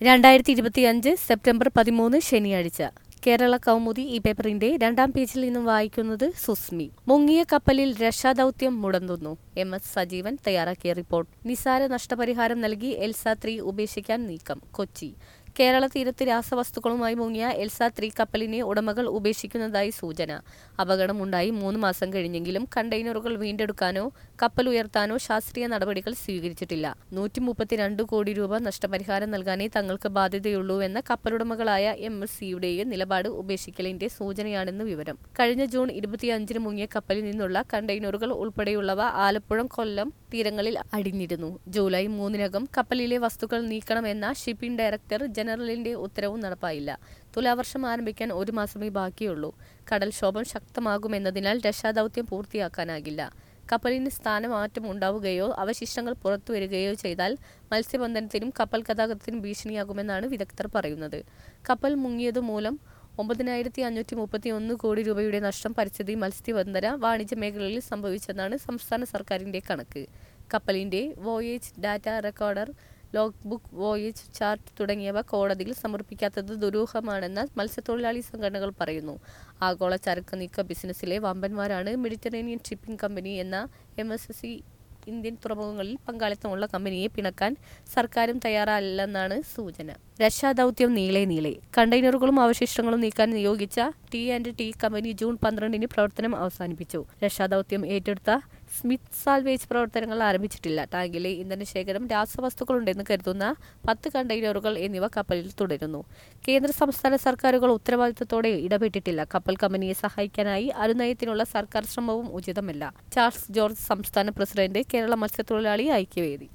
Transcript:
രണ്ടായിരത്തി ഇരുപത്തിയഞ്ച് സെപ്റ്റംബർ പതിമൂന്ന് ശനിയാഴ്ച കേരള കൗമുദി ഈ പേപ്പറിന്റെ രണ്ടാം പേജിൽ നിന്നും വായിക്കുന്നത് സുസ്മി മുങ്ങിയ കപ്പലിൽ രക്ഷാദൌത്യം മുടങ്ങുന്നു എം എസ് സജീവൻ തയ്യാറാക്കിയ റിപ്പോർട്ട് നിസാര നഷ്ടപരിഹാരം നൽകി എൽസ ത്രീ ഉപേക്ഷിക്കാൻ നീക്കം കൊച്ചി കേരള തീരത്ത് രാസവസ്തുക്കളുമായി മുങ്ങിയ എൽസ ത്രീ കപ്പലിനെ ഉടമകൾ ഉപേക്ഷിക്കുന്നതായി സൂചന അപകടമുണ്ടായി മൂന്ന് മാസം കഴിഞ്ഞെങ്കിലും കണ്ടെയ്നറുകൾ വീണ്ടെടുക്കാനോ കപ്പൽ ഉയർത്താനോ ശാസ്ത്രീയ നടപടികൾ സ്വീകരിച്ചിട്ടില്ല നൂറ്റി മുപ്പത്തിരണ്ട് കോടി രൂപ നഷ്ടപരിഹാരം നൽകാനേ തങ്ങൾക്ക് ബാധ്യതയുള്ളൂവെന്ന കപ്പലുടമകളായ എം എസ് സിയുടെയും നിലപാട് ഉപേക്ഷിക്കലിന്റെ സൂചനയാണെന്ന് വിവരം കഴിഞ്ഞ ജൂൺ ഇരുപത്തിയഞ്ചിന് മുങ്ങിയ കപ്പലിൽ നിന്നുള്ള കണ്ടെയ്നറുകൾ ഉൾപ്പെടെയുള്ളവ ആലപ്പുഴ കൊല്ലം തീരങ്ങളിൽ അടിഞ്ഞിരുന്നു ജൂലൈ മൂന്നിനകം കപ്പലിലെ വസ്തുക്കൾ നീക്കണമെന്ന ഷിപ്പിംഗ് ഡയറക്ടർ ജനറലിന്റെ ഉത്തരവും നടപ്പായില്ല തുലാവർഷം ആരംഭിക്കാൻ ഒരു മാസമേ ബാക്കിയുള്ളൂ കടൽക്ഷോഭം ശക്തമാകുമെന്നതിനാൽ രക്ഷാദൌത്യം പൂർത്തിയാക്കാനാകില്ല കപ്പലിന് സ്ഥാനമാറ്റം ഉണ്ടാവുകയോ അവശിഷ്ടങ്ങൾ പുറത്തുവരികയോ ചെയ്താൽ മത്സ്യബന്ധനത്തിനും കപ്പൽ ഗതാഗതത്തിനും ഭീഷണിയാകുമെന്നാണ് വിദഗ്ധർ പറയുന്നത് കപ്പൽ മുങ്ങിയതുമൂലം ഒമ്പതിനായിരത്തി അഞ്ഞൂറ്റി മുപ്പത്തി ഒന്ന് കോടി രൂപയുടെ നഷ്ടം പരിസ്ഥിതി മത്സ്യബന്ധന വാണിജ്യ മേഖലകളിൽ സംഭവിച്ചെന്നാണ് സംസ്ഥാന സർക്കാരിന്റെ കണക്ക് കപ്പലിന്റെ voyage data recorder log book voyage chart തുടങ്ങിയവ കോടതിയിൽ സമർപ്പിക്കാത്തത് ദുരൂഹമാണെന്ന് മത്സ്യത്തൊഴിലാളി സംഘടനകൾ പറയുന്നു ആഗോള ചരക്ക് നീക്ക ബിസിനസ്സിലെ വമ്പന്മാരാണ് മെഡിറ്ററേനിയൻ ഷിപ്പിംഗ് കമ്പനി എന്ന എം എസ് സി ഇന്ത്യൻ തുറമുഖങ്ങളിൽ പങ്കാളിത്തമുള്ള കമ്പനിയെ പിണക്കാൻ സർക്കാരും തയ്യാറല്ലെന്നാണ് സൂചന രക്ഷാദൌത്യം നീളെ നീളെ കണ്ടെയ്നറുകളും അവശിഷ്ടങ്ങളും നീക്കാൻ നിയോഗിച്ച T and T company June പന്ത്രണ്ടിന് പ്രവർത്തനം അവസാനിപ്പിച്ചു രക്ഷാദൌത്യം ഏറ്റെടുത്ത സ്മിത്ത് സാൽവേജ് പ്രവർത്തനങ്ങൾ ആരംഭിച്ചിട്ടില്ല ടാങ്കിലെ ഇന്ധനശേഖരം രാസവസ്തുക്കളുണ്ടെന്ന് കരുതുന്ന പത്ത് കണ്ടെയ്നറുകൾ എന്നിവ കപ്പലിൽ തുടരുന്നു കേന്ദ്ര സംസ്ഥാന സർക്കാരുകൾ ഉത്തരവാദിത്തത്തോടെ ഇടപെട്ടിട്ടില്ല കപ്പൽ കമ്പനിയെ സഹായിക്കാനായി അനുനയത്തിനുള്ള സർക്കാർ ശ്രമവും ഉചിതമല്ല ചാൾസ് ജോർജ് സംസ്ഥാന പ്രസിഡന്റ് കേരള മത്സ്യത്തൊഴിലാളി ഐക്യവേദി